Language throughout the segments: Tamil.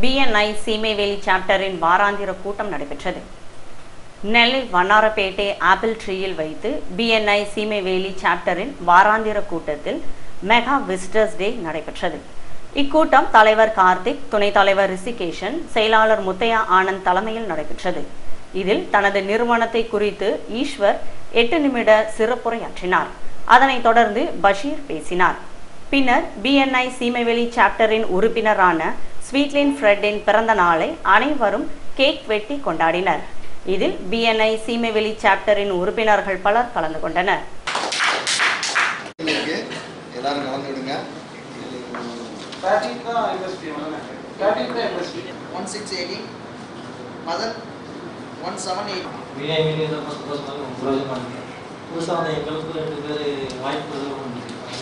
பிஎன்ஐ சீமைவேலி சாப்டரின் வாராந்திர கூட்டம் நடைபெற்றது நெல்லை வண்ணாரப்பேட்டை ஆப்பிள் ட்ரீயில் வைத்து பிஎன்ஐ சீமைவேலி சாப்டரின் வாராந்திர கூட்டத்தில் மெகா விசிட்டர்ஸ் டே நடைபெற்றது இக்கூட்டம் தலைவர் கார்த்திக் துணைத் தலைவர் ரிஷிகேஷன் செயலாளர் முத்தையா ஆனந்த் தலைமையில் நடைபெற்றது இதில் தனது நிறுவனத்தை குறித்து ஈஸ்வர் எட்டு நிமிட சிறப்புரையாற்றினார் அதனைத் தொடர்ந்து பஷீர் பேசினார் பின்னர் பிஎன்ஐ சீமைவெளி சாப்டரின் உறுப்பினரான ஸ்வீட்லின் ஃப்ரெட்டின் பிறந்த நாளை அனைவரும் கேக் வெட்டி கொண்டாடினர் இதில் பிஎன்ஐ சீமைவெளி சாப்டரின் உறுப்பினர்கள் பலர் கலந்து கொண்டனர் இருக்கு எல்லாரும் கலந்துடுங்க பேட்டிங் தான் எம்எஸ்பி பேட்டிங் தான் MSP one six eighty Madhan one seven eight விஐவிலே ரொம்ப சந்தோஷமாக பிரயோஜனமாக இருக்கு புதுசாக வந்து எங்களுக்கு ரெண்டு பேர் வாய்ப்பு கொடுத்துருக்காங்க.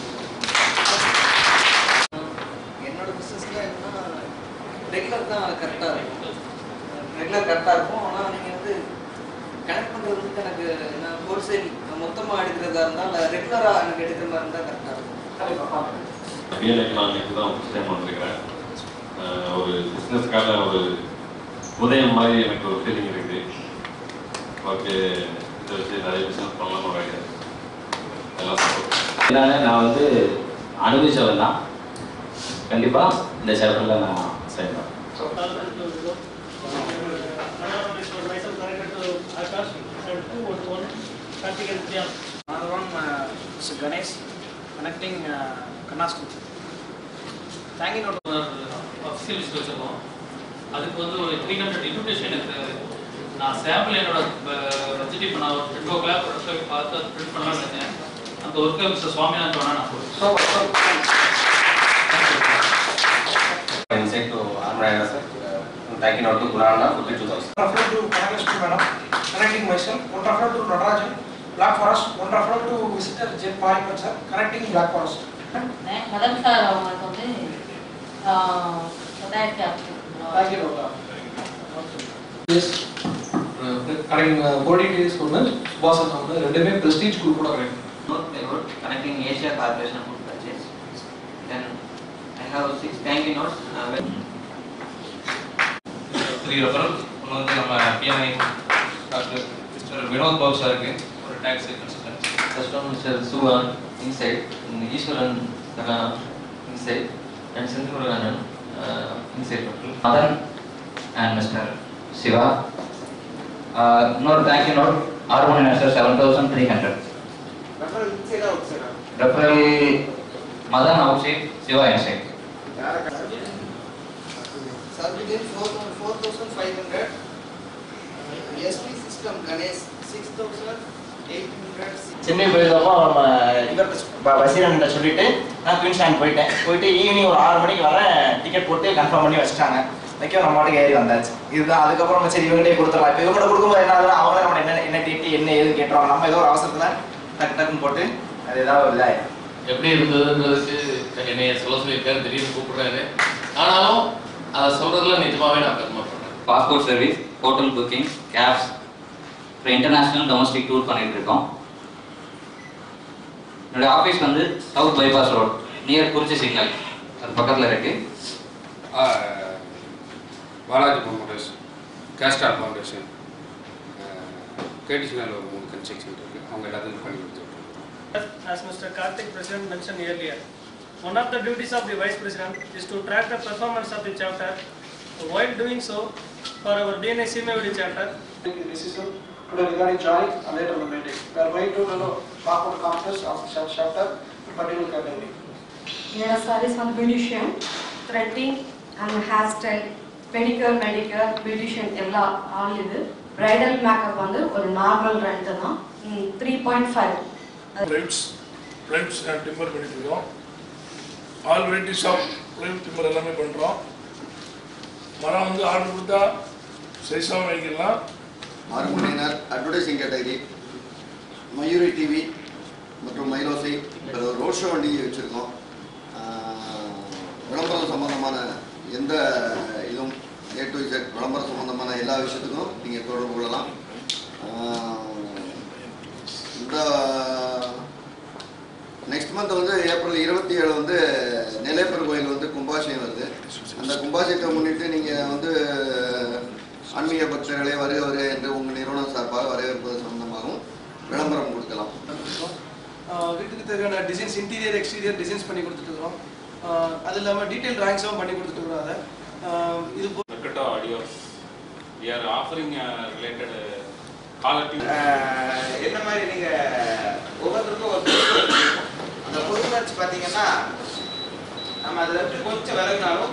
என்னோட பிஸ்னஸில் என்னன்னா ரெகுலர் தான் கரெக்டாக இருக்கும் ரெகுலர் கரெக்டாக இருக்கும் ஆனால் நீங்கள் வந்து கனெக்ட் பண்ணுறதுக்கு எனக்கு நான் ஹோல்சேல் மொத்தமாக எடுக்கிறதா இருந்தால் ரெகுலராக எனக்கு எடுக்கிற மாதிரி இருந்தால் கரெக்டாக இருக்கும் கண்டிப்பாக பிஎல்ஐக்கு நான் நேற்று தான் ஃபஸ்ட் டைம் வந்திருக்கிறேன் அஹ் ஒரு பிஸ்னஸ்க்கான ஒரு உதயம் மாதிரி எனக்கு ஒரு ஃபீலிங் இருக்குது ஓகே இதை வச்சு நிறைய பிஸ்னஸ் பண்ணலாம்னு ஒரு ஐடியா எல்லாம் சப்போர்ட் இதனால நான் வந்து அனுபவிச்சவன் தான் கண்டிப்பாக இந்த சாப்டரில் நான் செய்வேன் Another one uh, is Ganesh connecting uh, Kanna school. Thank you note. Official list வச்சிருக்கோம் அதுக்கு வந்து ஒரு த்ரீ ஹண்ட்ரட் இன்விடேஷன் எனக்கு நான் சாம்பிள் என்னோட வச்சுட்டு இப்போ நான் ஒரு டென் ஓ கிளாக் பார்த்து அதை பிரிண்ட் பண்ணலாம்னு நினைச்சேன் அந்த ஒர்க்கை மிஸ்டர் சுவாமிநாதன் வேணா நான் கொடுத்தேன் So, so inside to Amraya sir. Uh, thank you not to Purana, 52,000. refer to Kanna madam connecting myself. One refer to Natarajan Black Forest. One refer to visitor Jet Parikat sir connecting Black Forest. Madhan sir அவங்களுக்கு வந்து ஆஹ், ரெண்டாயிரத்தி அறுநூறு Thank you Dr. Yes correct கோடி டீல்ஸ் ஒன்று சுபாசன் ஒன்று ரெண்டுமே ப்ரெஸ்டீஜ் குரூப் கூட correct note plywood connecting Asia Corporation food purchase. Then I have six thank you notes. Uh, when three referral ஒன்று வந்து நம்ம BNI doctor mister Vinod Babu சாருக்கு ஒரு tax consultant First one, Mr. Suvan inside, and Ishwaran Sakana inside, and Sindhuranan uh, inside. Madan and Mr. Shiva. Uh, note, thank you note, R1 investor 7,300. referral inside or outside? Referral Madan outside, Shiva inside. Sir, within four four thousand five hundred. SP system Ganesh six thousand eight hundred. Chennai போயிருந்தப்போ நம்ம இவர்கிட்ட பசீரன்கிட்ட சொல்லிட்டு நான் குயின்ஸ்லாண்ட் போயிட்டேன் போயிட்டு ஈவினிங் ஒரு ஆறு மணிக்கு வர டிக்கெட் போட்டு கன்ஃபார்ம் பண்ணி வச்சுட்டாங்க வைக்க நம்ம மாட்டுக்கு ஏறி வந்தாச்சு இதுதான் அதுக்கப்புறம் நம்ம சரி இவங்ககிட்டே கொடுத்துடலாம் இப்போ இவங்ககிட்ட கொடுக்கும்போது என்ன ஆகுதுன்னா அவங்களே நம்ம என்ன என்ன டேட்டு என்ன ஏதுன்னு கேட்டுருவாங்க நம்ம ஏதோ ஒரு அவசரத்துல டக்கு டக்குன்னு போட்டு அது ஏதாவது ஒரு இதாயிரும் எப்படி இருந்ததுன்றதுக்கு என்னைய சொல்ல சொல்லியிருக்காரு திடீர்னு கூப்பிடுறாரு ஆனாலும் அதை சொல்றதுல நிஜமாவே நான் பெருமைப்படுறேன் passport service hotel booking cabs அப்புறம் இன்டர்நேஷ்னல் டொமஸ்டிக் டூர் பண்ணிட்டு இருக்கோம் என்னோட ஆஃபீஸ் வந்து south bypass road near Kurichi signal அது பக்கத்தில் இருக்கு பாலாஜி ப்ரொமோட்டர்ஸ் கேஸ்டார் ஃபவுண்டேஷன் கேடிசி மேலே ஒரு மூணு கன்ஸ்ட்ரக்ஷன் இருக்குது அவங்க எல்லாத்துக்கும் பண்ணி கொடுத்துருக்கோம் As Mr. Karthik President mentioned earlier, one of the duties of the Vice President is to track the performance of the chapter. While doing so, for our DNA CMAVD chapter, decision today regarding joining and later the meeting. We are going to know backward complex of the chapter in particular category. என்னோட சர்வீஸ் வந்து beautician threading and hair style pedicure manicure beautician எல்லா ஆல் இது பிரைடல் மேக்கப் வந்து ஒரு நார்மல் ரெண்ட் தான் three point five rights rights and timber பண்ணிட்டு இருக்கோம் all varieties of plywood timber எல்லாமே பண்ணுறோம் மரம் வந்து ஆர்டர் கொடுத்தா சைஸாகவும் வாங்கிக்கலாம் மார்க்குமையினர் அட்வர்டைசிங் கேட்டகரி மயூரி டிவி மற்றும் மயிலோசை இப்போ ஒரு ரோட் ஷோ வண்டி வச்சுருக்கோம் விளம்பரம் சம்பந்தமான எந்த இதுவும் ஏ டு இசட் விளம்பரம் சம்பந்தமான எல்லா விஷயத்துக்கும் நீங்கள் தொடர்பு கொள்ளலாம் ஆஹ், இந்த நெக்ஸ்ட் மந்த் வந்து ஏப்ரல் இருபத்தி ஏழு வந்து நெல்லையப்பர் கோயில் வந்து கும்பாபிஷேகம் வருது அந்த கும்பாபிஷேகத்தை முன்னிட்டு நீங்கள் வந்து ஆன்மீக பக்தர்களை வருக வருக என்று உங்கள் நிறுவனம் சார்பாக வரவேற்பது சம்பந்தமாகவும் விளம்பரம் கொடுக்கலாம் ஆஹ் வீட்டுக்கு தேவையான டிசைன்ஸ் இன்டீரியர் எக்ஸ்டீரியர் டிசைன்ஸ் பண்ணி கொடுத்துட்ருக்கோம் அது இல்லாமல் டீட்டெயில் ட்ராயிங்ஸும் பண்ணி கொடுத்துட்ருக்கோம் அதை ஆஹ் இது போ- Mercato Audio. We are offering uh, related uh, caller tune. என்ன மாதிரி நீங்க ஒவ்வொருத்தருக்கும் ஒரு பொறுப்பு இருக்கு. அந்த பொறுப்புணர்ச்சி பார்த்தீங்கன்னா நம்ம அதில் இருந்து கொஞ்சம் விலகினாலும்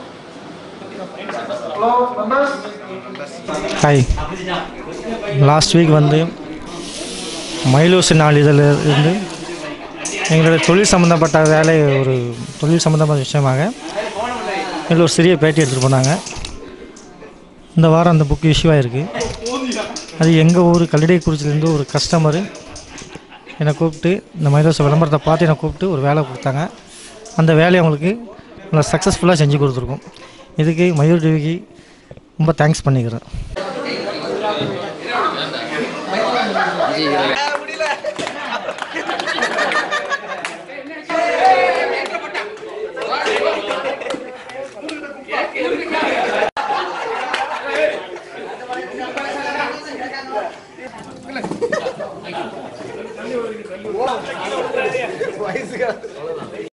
ஹாய் லாஸ்ட் வீக் வந்து மயிலூசி நாளிதழில் இருந்து எங்களுடைய தொழில் சம்மந்தப்பட்ட வேலை ஒரு தொழில் சம்மந்தப்பட்ட விஷயமாக இதில் ஒரு சிறிய பேட்டி எடுத்துகிட்டு போனாங்க இந்த வாரம் அந்த புக் இஷ்யூ ஆகிருக்கு அது எங்கள் ஊர் கல்லடைக்குறிச்சிலேருந்து ஒரு கஸ்டமரு என்னை கூப்பிட்டு இந்த மயிலூசி விளம்பரத்தை பார்த்து என்னை கூப்பிட்டு ஒரு வேலை கொடுத்தாங்க அந்த வேலையை அவங்களுக்கு நல்லா சக்ஸஸ்ஃபுல்லாக செஞ்சு கொடுத்துருக்கோம் இதுக்கு மயூர் டிவிக்கு ரொம்ப தேங்க்ஸ் பண்ணிக்கிறேன்